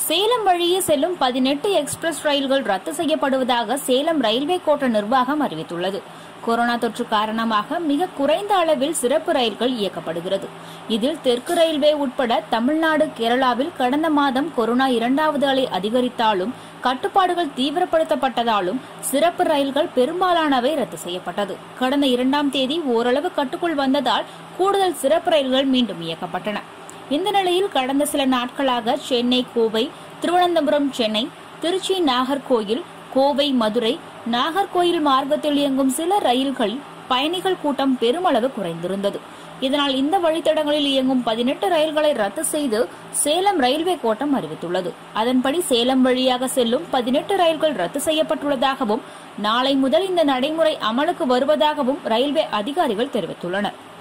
சேலம் வழியே செல்லும் பதினெட்டு எக்ஸ்பிரஸ் ரயில்கள் ரத்து செய்யப்படுவதாக சேலம் ரயில்வே கோட்ட நிர்வாகம் அறிவித்துள்ளது கொரோனா தொற்று காரணமாக மிக குறைந்த அளவில் சிறப்பு ரயில்கள் இயக்கப்படுகிறது இதில் தெற்கு ரயில்வே உட்பட தமிழ்நாடு கேரளாவில் கடந்த மாதம் கொரோனா இரண்டாவது அலை அதிகரித்தாலும் கட்டுப்பாடுகள் தீவிரப்படுத்தப்பட்டதாலும் சிறப்பு ரயில்கள் பெரும்பாலானவை ரத்து செய்யப்பட்டது கடந்த இரண்டாம் தேதி ஓரளவு கட்டுக்குள் வந்ததால் கூடுதல் சிறப்பு ரயில்கள் மீண்டும் இயக்கப்பட்டன இந்த நிலையில் கடந்த சில நாட்களாக சென்னை கோவை திருவனந்தபுரம் சென்னை திருச்சி நாகர்கோயில் கோவை மதுரை நாகர்கோயில் மார்க்கத்தில் இயங்கும் சில ரயில்கள் பயணிகள் கூட்டம் பெருமளவு குறைந்திருந்தது இதனால் இந்த வழித்தடங்களில் இயங்கும் பதினெட்டு ரயில்களை ரத்து செய்து சேலம் ரயில்வே கோட்டம் அறிவித்துள்ளது அதன்படி சேலம் வழியாக செல்லும் பதினெட்டு ரயில்கள் ரத்து செய்யப்பட்டுள்ளதாகவும் நாளை முதல் இந்த நடைமுறை அமலுக்கு வருவதாகவும் ரயில்வே அதிகாரிகள் தெரிவித்துள்ளனர்